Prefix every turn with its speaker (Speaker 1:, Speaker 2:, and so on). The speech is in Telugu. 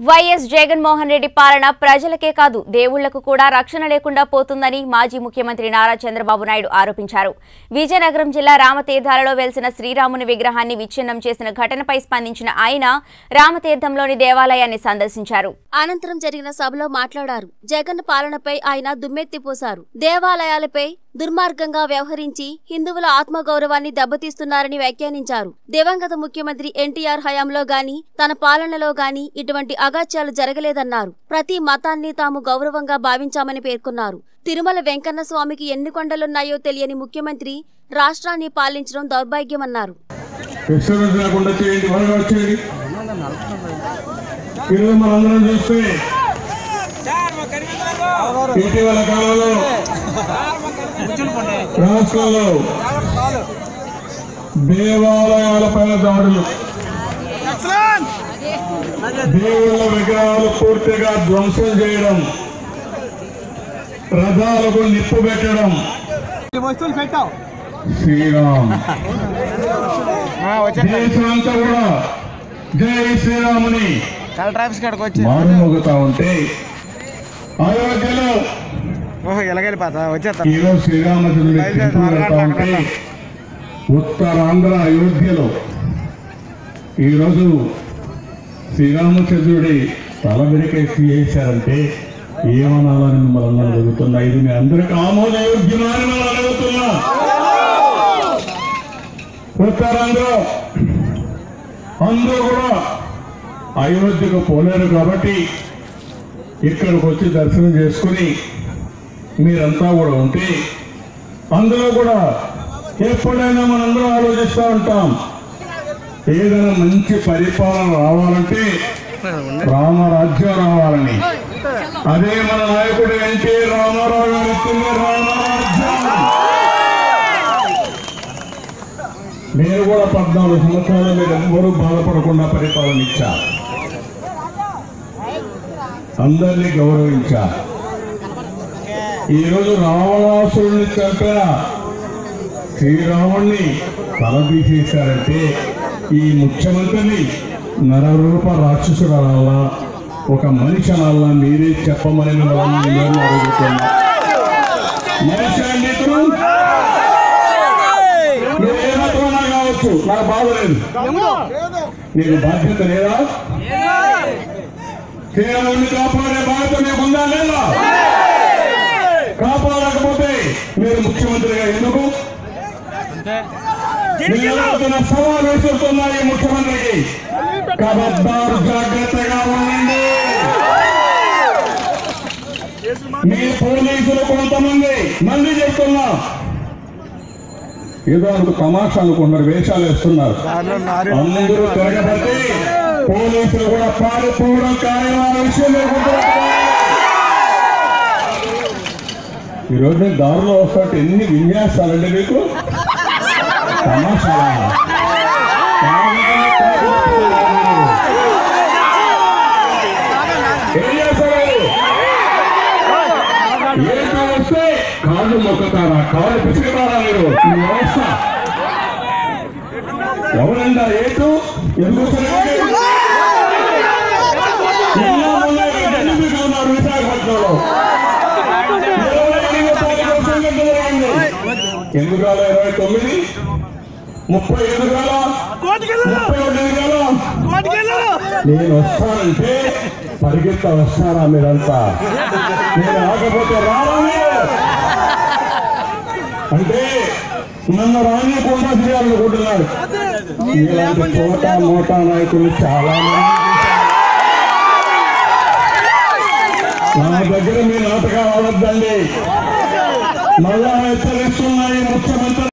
Speaker 1: వైఎస్ జగన్మోహన్ రెడ్డి పాలన ప్రజలకే కాదు దేవుళ్లకు కూడా రక్షణ లేకుండా పోతుందని మాజీ ముఖ్యమంత్రి నారా చంద్రబాబు నాయుడు ఆరోపించారు విజయనగరం జిల్లా రామతీర్థాలలో వెలిసిన శ్రీరాముని విగ్రహాన్ని విచ్ఛిన్నం చేసిన ఘటనపై స్పందించిన ఆయన రామతీర్థంలోని దేవాలయాన్ని సందర్శించారు
Speaker 2: అనంతరం జరిగిన సభలో మాట్లాడారు జగన్ పాలనపై ఆయన దుమ్మెత్తిపోశారు దేవాలయాలపై దుర్మార్గంగా వ్యవహరించి హిందువుల ఆత్మగౌరవాన్ని దెబ్బతీస్తున్నారని వ్యాఖ్యానించారు దివంగత ముఖ్యమంత్రి ఎన్టీఆర్ హయాంలో గాని తన పాలనలో గాని ఇటువంటి అగాత్యాలు జరగలేదన్నారు ప్రతి మతాన్ని తాము గౌరవంగా భావించామని పేర్కొన్నారు తిరుమల వెంకన్న స్వామికి ఎన్ని కొండలున్నాయో తెలియని ముఖ్యమంత్రి రాష్ట్రాన్ని పాలించడం దౌర్భాగ్యమన్నారు
Speaker 3: డిస్టర్బెన్స్ లేకుండా చేయండి బాగా వచ్చేయండి ఈరోజు మనందరం చూస్తే ఇటీవల కాలంలో రాష్ట్రంలో దేవాలయాల పైన దాడులు దేవుళ్ళ విగ్రహాలు పూర్తిగా ధ్వంసం చేయడం రథాలకు నిప్పు పెట్టడం
Speaker 4: వస్తువులు పెట్టావు
Speaker 3: శ్రీరామ్ దేశమంతా కూడా జై శ్రీరాముని
Speaker 4: కలెక్టర్ ఆఫీస్ కాడికి వచ్చి
Speaker 3: మారుమోగుతా ఉంటే అయోధ్యలో
Speaker 4: ఓహో ఎలాగెళ్ళిపోతా వచ్చేస్తా
Speaker 3: ఈరోజు శ్రీరామచంద్రుడి టెంపుల్ వెళ్తా ఉంటే ఉత్తరాంధ్ర అయోధ్యలో ఈరోజు శ్రీరామచంద్రుడి తల వెనకేసి చేశారంటే ఏమనాలని మిమ్మల్ని అడుగుతున్నా ఇది మీ అందరికి ఆమోదయోగ్యమా అని మిమ్మల్ని అడుగుతున్నా ఉత్తరాంధ్ర అందరూ కూడా అయోధ్యకు పోలేరు కాబట్టి ఇక్కడికి వచ్చి దర్శనం చేసుకుని మీరంతా కూడా ఉంటే అందులో కూడా ఎప్పుడైనా మనందరం ఆలోచిస్తూ ఉంటాం ఏదైనా మంచి పరిపాలన రావాలంటే రామరాజ్యం రావాలని అదే మన నాయకుడు ఎన్టీ రామారావు గారు ఇచ్చింది రామరాజ్యం నేను కూడా పద్నాలుగు సంవత్సరాలు మీరు ఎవ్వరూ బాధపడకుండా పరిపాలన ఇచ్చా అందరినీ గౌరవించా ఈరోజు రావణాసురుడిని చంపిన శ్రీరాముణ్ణి తల తీసేశారంటే ఈ ముఖ్యమంత్రిని నరరూప రాక్షసుడు అనాలా ఒక మనిషి అనాలా మీరే చెప్పమని మిమ్మల్ని అందరినీ అడుగుతున్నా మనిషి అండి ఇతను? మీరు ఏ మతమైనా కావచ్చు నాకు బాధ లేదు నీకు బాధ్యత లేదా శ్రీరాముడిని కాపాడే బాధ్యత మీకు ఉందా లేదా కాపాడకపోతే మీరు ముఖ్యమంత్రిగా ఎందుకు నేను అడుగుతున్న సవాల్ వేసుకున్నా ఈ ముఖ్యమంత్రికి కబద్దారు జాగ్రత్తగా ఉండండి మీ పోలీసులు కొంతమంది మంది చెప్తున్నా ఏదో అనుకు తమాషా అనుకుంటున్నారు వేషాలు వేస్తున్నారు
Speaker 4: దారిలో నారి
Speaker 3: అందరూ తిరగబట్టి పోలీసులు కూడా పారిపోవడం కార్యక్రమాల విషయం మీరు గుర్తుపెట్టుకోవాలి. ఈరోజు నేను దారిలో వస్తుంటే ఎన్ని విన్యాసాలండి మీకు తమాషాలా? ఏం చేస్తారు ఏంటో వస్తే కాళ్ళు మొక్కుతారా కాళ్ళు పిసుకుతారా మీరు ఈ వ్యవస్థ ఎవరండా ఏటు ఎందుకు వచ్చారండి? ఎన్నో ఉన్నాయి, ఎన్ని మీకు ఉన్నారు విశాఖపట్నంలో ఇరవై ఎనిమిది తారీఖు సంఘటన జరిగింది. ఎందుకు రాలా ఇరవై తొమ్మిది ముప్పై ఎందుకు రాలా ముప్పై ఒకటి ఎందుకు రాలా నేను వస్తానంటే పరిగెత్త వస్తారా మీరంతా నేను ఆగపోతే రారా మీరు? అంటే నన్ను రానియకుండా చేయాలనుకుంటున్నాడు ఇలాంటి చోట మోటా నాయకులు చాలా మంది నా దగ్గర మీ నాటకాలు ఆడద్దండి మళ్ళా హెచ్చరిస్తున్నాయి ముఖ్యమంత్రి